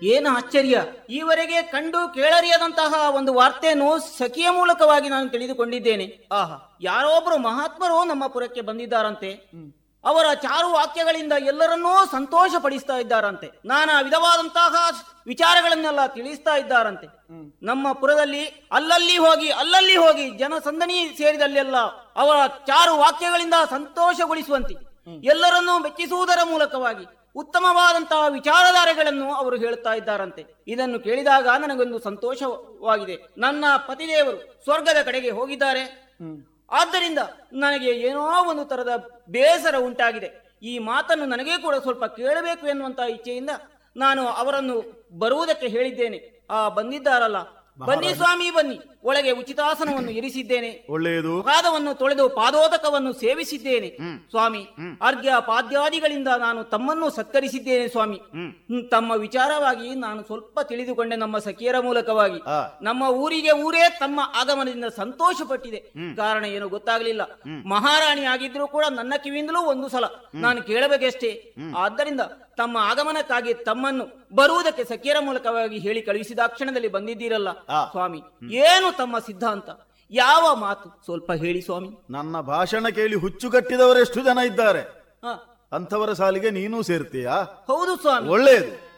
ಏನು ಆಶ್ಚರ್ಯ ಈವರೆಗೆ ಕಂಡು ಕೇಳರಿಯದಂತಹ ಒಂದು ವಾರ್ತೆಯನ್ನು ಸಖಿಯ ಮೂಲಕವಾಗಿ ನಾನು ತಿಳಿದುಕೊಂಡಿದ್ದೇನೆ ಆಹಾ ಯಾರೊಬ್ಬರು ಮಹಾತ್ಮರು ನಮ್ಮ ಪುರಕ್ಕೆ ಬಂದಿದ್ದಾರಂತೆ ಅವರ ಚಾರು ವಾಕ್ಯಗಳಿಂದ ಎಲ್ಲರನ್ನೂ ಸಂತೋಷ ಪಡಿಸ್ತಾ ಇದ್ದಾರಂತೆ ನಾನಾ ವಿಧವಾದಂತಹ ವಿಚಾರಗಳನ್ನೆಲ್ಲ ತಿಳಿಸ್ತಾ ಇದ್ದಾರಂತೆ ನಮ್ಮ ಪುರದಲ್ಲಿ ಅಲ್ಲಲ್ಲಿ ಹೋಗಿ ಅಲ್ಲಲ್ಲಿ ಹೋಗಿ ಜನಸಂದಣಿ ಸೇರಿದಲ್ಲೆಲ್ಲ ಅವರ ಚಾರು ವಾಕ್ಯಗಳಿಂದ ಸಂತೋಷಗೊಳಿಸುವಂತೆ ಎಲ್ಲರನ್ನೂ ಮೆಚ್ಚಿಸುವುದರ ಮೂಲಕವಾಗಿ ಉತ್ತಮವಾದಂತಹ ವಿಚಾರಧಾರೆಗಳನ್ನು ಅವರು ಹೇಳುತ್ತಾ ಇದ್ದಾರಂತೆ ಇದನ್ನು ಕೇಳಿದಾಗ ನನಗೊಂದು ಸಂತೋಷವಾಗಿದೆ ನನ್ನ ಪತಿದೇವರು ಸ್ವರ್ಗದ ಕಡೆಗೆ ಹೋಗಿದ್ದಾರೆ ಆದ್ದರಿಂದ ನನಗೆ ಏನೋ ಒಂದು ತರದ ಬೇಸರ ಉಂಟಾಗಿದೆ ಈ ಮಾತನ್ನು ನನಗೆ ಕೂಡ ಸ್ವಲ್ಪ ಕೇಳಬೇಕು ಎನ್ನುವಂತಹ ಇಚ್ಛೆಯಿಂದ ನಾನು ಅವರನ್ನು ಬರುವುದಕ್ಕೆ ಹೇಳಿದ್ದೇನೆ ಆ ಬಂದಿದ್ದಾರಲ್ಲ ಬನ್ನಿ ಸ್ವಾಮಿ ಬನ್ನಿ ಒಳಗೆ ಉಚಿತಾಸನವನ್ನು ಇರಿಸಿದ್ದೇನೆ ಒಳ್ಳೆಯದು ಪಾದವನ್ನು ತೊಳೆದು ಪಾದೋದಕವನ್ನು ಸೇವಿಸಿದ್ದೇನೆ ಸ್ವಾಮಿ ಅರ್ಘ್ಯ ಪಾದ್ಯಾದಿಗಳಿಂದ ನಾನು ತಮ್ಮನ್ನು ಸತ್ಕರಿಸಿದ್ದೇನೆ ಸ್ವಾಮಿ ಹ್ಮ್, ತಮ್ಮ ವಿಚಾರವಾಗಿ ನಾನು ಸ್ವಲ್ಪ ತಿಳಿದುಕೊಂಡೆ ನಮ್ಮ ಸಖಿಯರ ಮೂಲಕವಾಗಿ ಆ. ನಮ್ಮ ಊರಿಗೆ ಊರೇ ತಮ್ಮ ಆಗಮನದಿಂದ ಸಂತೋಷ ಪಟ್ಟಿದೆ ಕಾರಣ ಏನು ಗೊತ್ತಾಗಲಿಲ್ಲ ಮಹಾರಾಣಿ ಆಗಿದ್ರು ಕೂಡ ನನ್ನ ಕಿವಿಯಿಂದಲೂ ಒಂದು ಸಲ ನಾನು ಕೇಳಬೇಕಷ್ಟೇ ಆದ್ದರಿಂದ ತಮ್ಮ ಆಗಮನಕ್ಕಾಗಿ ತಮ್ಮನ್ನು ಬರುವುದಕ್ಕೆ ಸಖಿಯರ ಮೂಲಕವಾಗಿ ಹೇಳಿ ಕಳುಹಿಸಿದ ಕ್ಷಣದಲ್ಲಿ ಬಂದಿದ್ದೀರಲ್ಲ ಆ. ಸ್ವಾಮಿ ಏನು ತಮ್ಮ ಸಿದ್ಧಾಂತ ಯಾವ ಮಾತು ಸ್ವಲ್ಪ ಹೇಳಿ ಸ್ವಾಮಿ ನನ್ನ ಭಾಷಣ ಕೇಳಿ ಹುಚ್ಚುಗಟ್ಟಿದವರೆಷ್ಟು ಜನ ಇದ್ದಾರೆ ಹ, ಅಂಥವರ ಸಾಲಿಗೆ ನೀನೂ ಸೇರ್ತೀಯಾ ಹೌದು ಸ್ವಾಮಿ ಒಳ್ಳೆಯದು